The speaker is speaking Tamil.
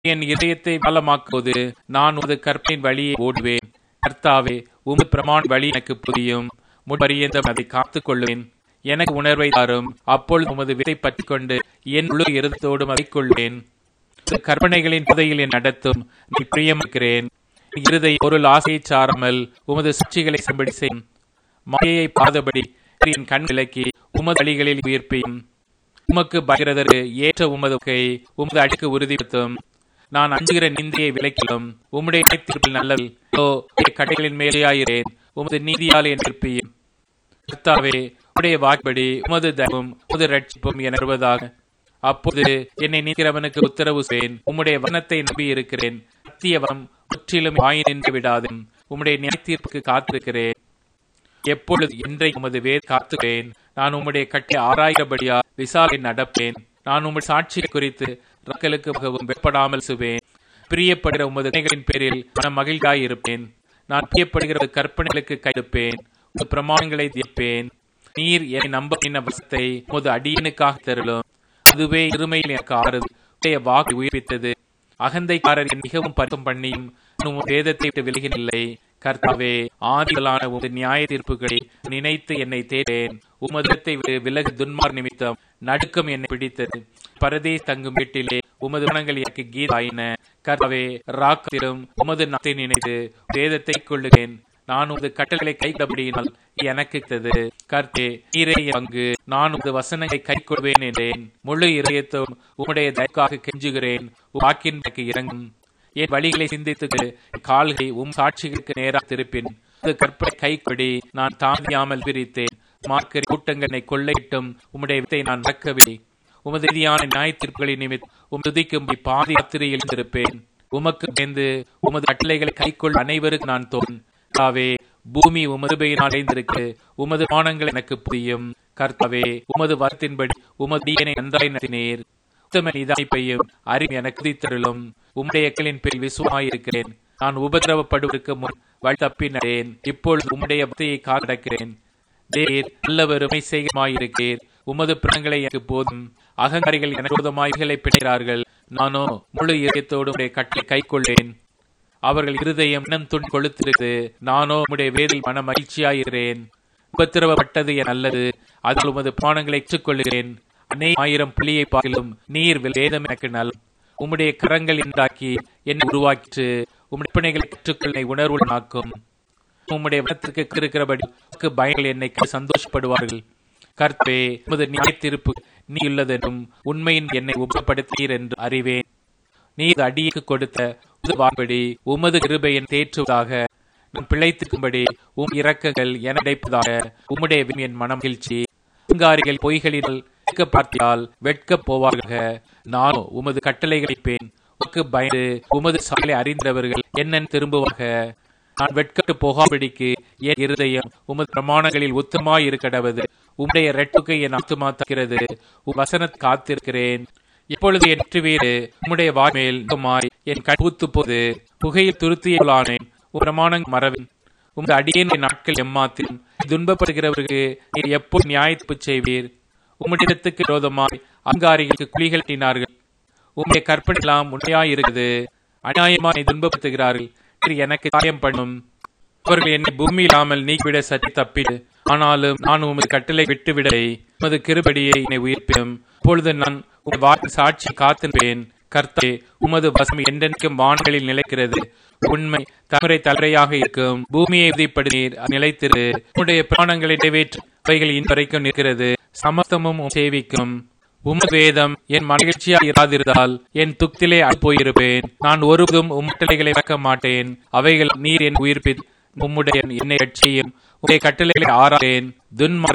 என் இதயத்தை பலமாக்குவது நான் உமது கற்பின் வழியை ஓடுவேன் கர்த்தாவே உமது பிரமாண வழி எனக்கு புரியும் முன்பரியந்தம் அதை காத்துக் கொள்வேன் எனக்கு உணர்வை தாரும் அப்பொழுது உமது விதை பற்றிக் கொண்டு என் முழு இருதத்தோடு மதிக்கொள்வேன் கற்பனைகளின் புதையில் என் நடத்தும் நீ பிரியமிக்கிறேன் இருதை ஒரு ஆசையை சாராமல் உமது சுச்சிகளை செம்படி செய்யும் மாயையை பாதபடி என் கண் விளக்கி உமது வழிகளில் உயிர்ப்பையும் உமக்கு பகிரதற்கு ஏற்ற உமது கை உமது அடிக்கு உறுதிப்படுத்தும் நான் அஞ்சுகிற நிந்தையை விலக்கிலும் உம்முடைய தீர்ப்பில் நல்லல் ஓ கடைகளின் மேலேயாயிரேன் உமது நீதியால் என் திருப்பியும் கர்த்தாவே உடைய வாக்குப்படி உமது தயவும் உமது ரட்சிப்பும் என வருவதாக அப்போது என்னை நீக்கிறவனுக்கு உத்தரவு செய்வேன் உம்முடைய வனத்தை நம்பி இருக்கிறேன் சத்தியவம் முற்றிலும் வாய் நின்று விடாதும் உம்முடைய நியாய தீர்ப்புக்கு காத்திருக்கிறேன் எப்பொழுது என்றை உமது வேர் காத்துவேன் நான் உம்முடைய கட்டை ஆராய்கிறபடியா விசாலை நடப்பேன் நான் உம்முடைய சாட்சியை குறித்து ரக்களுக்கு மிகவும் வெப்படாமல் சுவேன் பிரியப்படுகிற உமது துணைகளின் பேரில் நான் மகிழ்காய் இருப்பேன் நான் பிரியப்படுகிற கற்பனைகளுக்கு கையிருப்பேன் உமது பிரமாணங்களை தியப்பேன் நீர் என்னை நம்ப பின்ன வசத்தை உமது அடியனுக்காக தருளும் அதுவே இருமையில் எனக்கு ஆறுது உடைய வாக்கு உயிர்ப்பித்தது அகந்தைக்காரர் என் மிகவும் பரிசம் பண்ணியும் இன்னும் உம் வேதத்தை விட்டு விலகினில்லை கர்த்தாவே ஆதிகளான உமது நியாய தீர்ப்புகளை நினைத்து என்னை தேடேன் உமதத்தை விட்டு விலகு துன்மார் நிமித்தம் நடுக்கம் என்னை பிடித்தது பரதேஸ் தங்கும் வீட்டிலே உமது குணங்கள் எனக்கு கீதாயின கர்த்தாவே ராக்கத்திலும் உமது நாத்தை நினைத்து வேதத்தை கொள்ளுகிறேன் நான் உமது கட்டளை கைவிடபடியினால் எனக்கு கிடைத்தது கர்த்தே நீரே என் பங்கு நான் உமது வசனங்களை கை கொள்வேன் என்றேன் முழு இதயத்தும் உம்முடைய தயக்காக கெஞ்சுகிறேன் வாக்கின் எனக்கு இறங்கும் என் வழிகளை சிந்தித்து கால்களை உம் சாட்சிகளுக்கு நேராக திருப்பின் உமது கற்பனை கை கொடி நான் தாண்டியாமல் பிரித்தேன் மார்க்கரி கூட்டங்களை கொள்ளையிட்டும் உம்முடைய வித்தை நான் நடக்கவில்லை உமது ரீதியான நியாய தீர்ப்புகளை நிமித் உம் துதிக்கும்படி பாதி யாத்திரையில் இருந்திருப்பேன் உமக்கு பயந்து உமது கட்டளைகளை கைக்கொள் அனைவருக்கு நான் தோன் கர்த்தாவே பூமி உமது பெயரில் அடைந்திருக்கு உமது மானங்கள் எனக்கு புரியும் கர்த்தாவே உமது வரத்தின்படி உமது தீயனை நன்றாய் நடத்தினீர் உத்தம நிதானிப்பையும் அறிவு எனக்கு உதித்தருளும் உம்முடைய எக்களின் பேரில் விசுவாயிருக்கிறேன் நான் உபதிரவப்படுவதற்கு முன் வழி தப்பினேன் இப்பொழுது உம்முடைய பக்தியை காக்கிறேன் தேர் நல்லவருமை செய்கமாயிருக்கிறீர் உமது பிணங்களை எனக்கு போதும் அகங்காரிகள் எனக்கு விரோதமாய்களை பிணைகிறார்கள் நானோ முழு இதயத்தோடு உடைய கட்டளை கை கொள்ளேன் அவர்கள் இருதயம் இனம் துண் கொளுத்திருக்கிறது நானோ உம்முடைய வேதில் மன மகிழ்ச்சியாயிருக்கிறேன் உபத்திரவப்பட்டது என் நல்லது அதில் உமது பானங்களை ஏற்றுக்கொள்கிறேன் அநே ஆயிரம் புள்ளியை பார்க்கிலும் நீர் வேதம் எனக்கு நல் உம்முடைய கரங்கள் உண்டாக்கி என்னை உருவாக்கிற்று உம்முடைய பிணைகளை கற்றுக்கொள்ள உணர்வுள்ளாக்கும் உம்முடைய வனத்திற்கு இருக்கிறபடி பயங்கள் என்னை சந்தோஷப்படுவார்கள் கர்த்தே உமது நியாய தீர்ப்பு நீ உள்ளதென்றும் உண்மையின் என்னை உபப்படுத்தீர் என்று அறிவேன் நீர் அடிக்கு கொடுத்த வாய்ப்படி உமது கிருபையின் தேற்றுவதாக நான் பிழைத்திருக்கும்படி உம் இறக்கங்கள் என கிடைப்பதாக உம்முடைய என் மனம் மகிழ்ச்சி அங்காரிகள் பொய்களில் பார்த்தால் வெட்கப் போவார்களாக நானோ உமது கட்டளைகளிப்பேன் உமக்கு பயந்து உமது சாலை அறிந்தவர்கள் என்னென்ன திரும்புவாக நான் வெட்கட்டு போகாபடிக்கு என் இருதயம் உமது பிரமாணங்களில் உத்தமாய் இருக்கடவது உம்முடைய ரெட்டுக்கு என் ஆத்துமா தக்கிறது உம் வசனத் காத்திருக்கிறேன் இப்பொழுது என் வீடு உம்முடைய வாய்மேல் என் கட்பூத்து போது புகையில் துருத்தியலானேன் உம் பிரமாணம் மறவின் உமது அடியேன் என் நாட்கள் எம்மாத்திலும் துன்பப்படுகிறவர்களுக்கு நீர் எப்போ நியாயப்பு செய்வீர் உம்முடையத்துக்கு விரோதமாய் அங்காரிகளுக்கு குழிகள் கட்டினார்கள் உம்முடைய கற்பனை எல்லாம் உண்மையாய் இருக்குது அநியாயமாய் துன்பப்படுத்துகிறார்கள் எனக்கு காயம் பண்ணும் அவர்கள் என்னை பூமி இல்லாமல் நீக்கிவிட சற்று தப்பிடு ஆனாலும் நான் உமது கட்டளை விட்டுவிடலை உமது கிருபடியை என்னை உயிர்ப்பிடும் இப்பொழுது நான் உமது வாக்கு சாட்சி காத்திருப்பேன் கர்த்தே உமது வசம் என்றென்றைக்கும் வான்களில் நிலைக்கிறது உண்மை தலைமுறை தலைமுறையாக இருக்கும் பூமியை உறுதிப்படுநீர் நிலைத்திரு உன்னுடைய பிராணங்களை நிறைவேற்று அவைகள் இன்றைக்கும் நிற்கிறது சமஸ்தமும் சேவிக்கும் உமது வேதம் என் மகிழ்ச்சியா இராதிருந்தால் என் துக்திலே போயிருப்பேன் நான் ஒருவதும் உம்மட்டளைகளை இறக்க மாட்டேன் அவைகள் நீர் என் உயிர்ப்பி உம்முடைய என்னை கட்சியும் உடைய கட்டளைகளை ஆறாதேன் துன்மார்க்